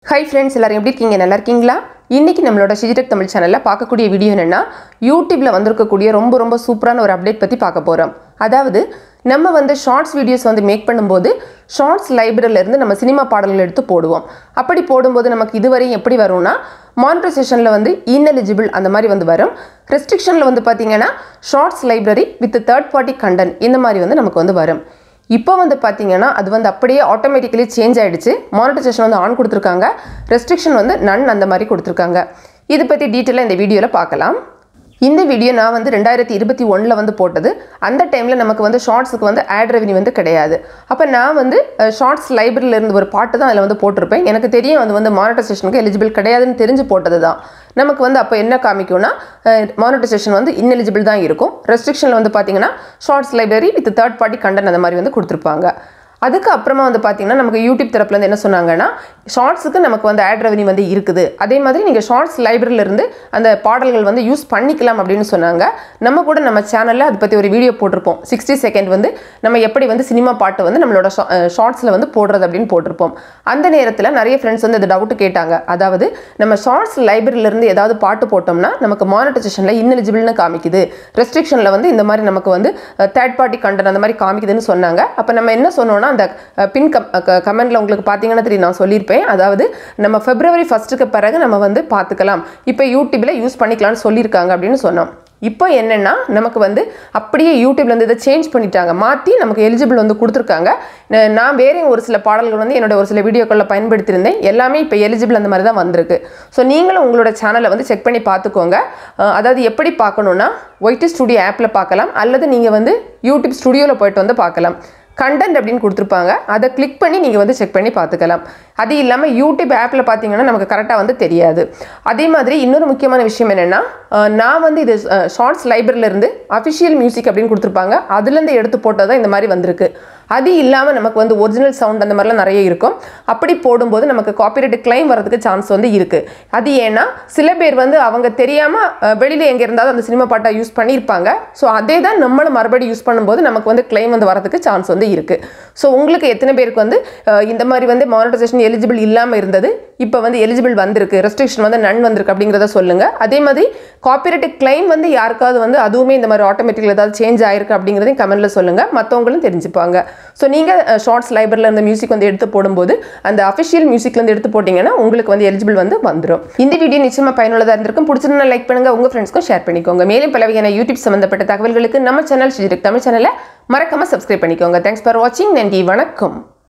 hi friends எல்லாரும் எப்படி இருக்கீங்க நல்லா இருக்கீங்களா இன்னைக்கு நம்மளோட சிஜிடெக் தமிழ் சேனலில் பார்க்கக்கூடிய வீடியோ என்னென்னா யூடியூப்பில் வந்திருக்கக்கூடிய ரொம்ப ரொம்ப சூப்பரான ஒரு அப்டேட் பற்றி பார்க்க போகிறோம் அதாவது நம்ம வந்து ஷார்ட்ஸ் வீடியோஸ் வந்து மேக் பண்ணும்போது ஷார்ட்ஸ் லைப்ரரியிலேருந்து நம்ம சினிமா பாடல்கள் எடுத்து போடுவோம் அப்படி போடும்போது நமக்கு இதுவரையும் எப்படி வரும்னா மானிட்டரைசேஷனில் வந்து இன்எலிஜிபிள் அந்த மாதிரி வந்து வரும் ரெஸ்ட்ரிக்ஷனில் வந்து பார்த்தீங்கன்னா shorts library with third party content இந்த மாதிரி வந்து நமக்கு வந்து வரும் இப்போ வந்து பார்த்தீங்கன்னா அது வந்து அப்படியே ஆட்டோமேட்டிக்கலி சேஞ்ச் ஆயிடுச்சு மானிட்டரைசேஷன் வந்து ஆன் கொடுத்துருக்காங்க ரெஸ்ட்ரிக்ஷன் வந்து நன் அந்த மாதிரி கொடுத்துருக்காங்க இதை பற்றி டீட்டெயிலாக இந்த வீடியோவில் பார்க்கலாம் இந்த வீடியோ நான் வந்து ரெண்டாயிரத்தி இருபத்தி ஒன்றில் வந்து போட்டது அந்த டைமில் நமக்கு வந்து ஷார்ட்ஸுக்கு வந்து ஆட் ரெவன்யூ வந்து கிடையாது அப்போ நான் வந்து ஷார்ட்ஸ் லைப்ரரியில இருந்து ஒரு பாட்டு தான் அதில் வந்து போட்டிருப்பேன் எனக்கு தெரியும் அது வந்து மானிட்டரைசேஷனுக்கு எலிஜிபிள் கிடையாதுன்னு தெரிஞ்சு போட்டது தான் நமக்கு வந்து அப்போ என்ன காமிக்கும்னா மானிட்டரைசேஷன் வந்து இன்எலிஜிபிள் தான் இருக்கும் ரெஸ்ட்ரிக்ஷனில் வந்து பார்த்தீங்கன்னா shorts library with third party content அந்த மாதிரி வந்து கொடுத்துருப்பாங்க அதுக்கு அப்புறமா வந்து பார்த்தீங்கன்னா நமக்கு யூடியூப் தரப்புலேருந்து என்ன சொன்னாங்கன்னா ஷார்ட்ஸுக்கு நமக்கு வந்து ஆட் ரெவன்யூ வந்து இருக்குது அதே மாதிரி நீங்கள் ஷார்ட்ஸ் லைப்ரரியிலேருந்து அந்த பாடல்கள் வந்து யூஸ் பண்ணிக்கலாம் அப்படின்னு சொன்னாங்க நம்ம கூட நம்ம சேனலில் அதை பற்றி ஒரு வீடியோ போட்டிருப்போம் சிக்ஸ்டி செகண்ட் வந்து நம்ம எப்படி வந்து சினிமா பாட்டு வந்து நம்மளோட ஷார்ட்ஸில் வந்து போடுறது அப்படின்னு போட்டிருப்போம் அந்த நேரத்தில் நிறைய ஃப்ரெண்ட்ஸ் வந்து இந்த டவுட் கேட்டாங்க அதாவது நம்ம ஷார்ட்ஸ் லைப்ரரியிலேருந்து ஏதாவது பாட்டு போட்டோம்னா நமக்கு மானிட்டரைசேஷனில் இன்எலிஜிபிள்னு காமிக்குது ரெஸ்ட்ரிக்ஷனில் வந்து இந்த மாதிரி நமக்கு வந்து தேர்ட் பார்ட்டி கண்டென்ட் அந்த மாதிரி காமிக்குதுன்னு சொன்னாங்க அப்போ நம்ம என்ன சொன்னோம்னா அந்த பின் கம் கமெண்ட்ல உங்களுக்கு பார்த்தீங்கன்னா தெரியும் நான் சொல்லியிருப்பேன் அதாவது நம்ம பிப்ரவரி ஃபர்ஸ்ட்டுக்கு பிறகு நம்ம வந்து பார்த்துக்கலாம் இப்போ யூடியூப்ல யூஸ் பண்ணிக்கலாம்னு சொல்லியிருக்காங்க அப்படின்னு சொன்னோம் இப்போ என்னென்னா நமக்கு வந்து அப்படியே யூடியூப்லேருந்து இதை சேஞ்ச் பண்ணிட்டாங்க மாற்றி நமக்கு எலிஜிபிள் வந்து கொடுத்துருக்காங்க நான் வேறே ஒரு சில பாடல்கள் வந்து என்னோட ஒரு சில வீடியோக்களில் பயன்படுத்தியிருந்தேன் எல்லாமே இப்போ எலிஜிபிள் அந்த மாதிரி தான் வந்திருக்கு ஸோ நீங்களும் உங்களோட சேனலை வந்து செக் பண்ணி பார்த்துக்கோங்க அதாவது எப்படி பார்க்கணுன்னா ஒயிட் ஸ்டுடியோ ஆப்பில் பார்க்கலாம் அல்லது நீங்கள் வந்து யூடியூப் ஸ்டுடியோவில் போயிட்டு வந்து பார்க்கலாம் கண்டென்ட் அப்படின்னு கொடுத்துருப்பாங்க அதை கிளிக் பண்ணி நீங்கள் வந்து செக் பண்ணி பார்த்துக்கலாம் அது இல்லாமல் யூடியூப் ஆப்பில் பார்த்தீங்கன்னா நமக்கு கரெக்டாக வந்து தெரியாது அதே மாதிரி இன்னொரு முக்கியமான விஷயம் என்னென்னா நான் வந்து இது ஷார்ட்ஸ் லைப்ரரியிலேருந்து அஃபிஷியல் மியூசிக் அப்படின்னு கொடுத்துருப்பாங்க அதுலேருந்து எடுத்து போட்டது தான் இந்த மாதிரி வந்திருக்கு அது இல்லாமல் நமக்கு வந்து ஒரிஜினல் சவுண்ட் அந்த மாதிரிலாம் நிறைய இருக்கும் அப்படி போடும்போது நமக்கு காப்பிரைட் கிளைம் வரதுக்கு சான்ஸ் வந்து இருக்குது அது ஏன்னா சில பேர் வந்து அவங்க தெரியாமல் வெளியில் எங்கே இருந்தாலும் அந்த சினிமா பாட்டை யூஸ் பண்ணியிருப்பாங்க ஸோ அதே தான் நம்மளும் மறுபடியும் யூஸ் பண்ணும்போது நமக்கு வந்து கிளைம் வந்து வரதுக்கு சான்ஸ் வந்து இருக்குது ஸோ உங்களுக்கு எத்தனை பேருக்கு வந்து இந்த மாதிரி வந்து மானிட்டரைசேஷன் எலிஜிபிள் இல்லாமல் இருந்தது இப்போ வந்து எலிஜிபிள் வந்திருக்கு ரெஸ்ட்ரிக்ஷன் வந்து நன் வந்திருக்கு அப்படிங்கிறத சொல்லுங்கள் அதே மாதிரி காப்பிரைட் கிளைம் வந்து யாருக்காவது வந்து அதுவுமே இந்த மாதிரி ஆட்டோமேட்டிக்கில் ஏதாவது சேஞ்ச் ஆயிருக்கு அப்படிங்கிறதையும் கமெண்ட்டில் சொல்லுங்கள் மற்றவங்களும் தெரிஞ்சுப்பாங்க ஸோ நீங்கள் ஷார்ட்ஸ் லைப்ரரியில் இருந்த மியூசிக் வந்து எடுத்து போடும்போது அந்த அஃபிஷியல் மியூசிக்லேருந்து எடுத்து போட்டிங்கன்னா உங்களுக்கு வந்து எலிஜிபிள் வந்து வந்துடும் இந்த வீடியோ நிச்சயமாக பயனுள்ளதாக இருந்திருக்கும் பிடிச்சிருந்தா லைக் பண்ணுங்கள் உங்கள் ஃப்ரெண்ட்ஸ்க்கும் ஷேர் பண்ணிக்கோங்க மேலும் பல வகையான யூடியூப் சம்மந்தப்பட்ட தகவல்களுக்கு நம்ம சேனல் ஸ்ரீஜிக் தமிழ் சேனலை மறக்காமல் சப்ஸ்கிரைப் பண்ணிக்கோங்க தேங்க்ஸ் ஃபார் வாட்சிங் நன்றி வணக்கம்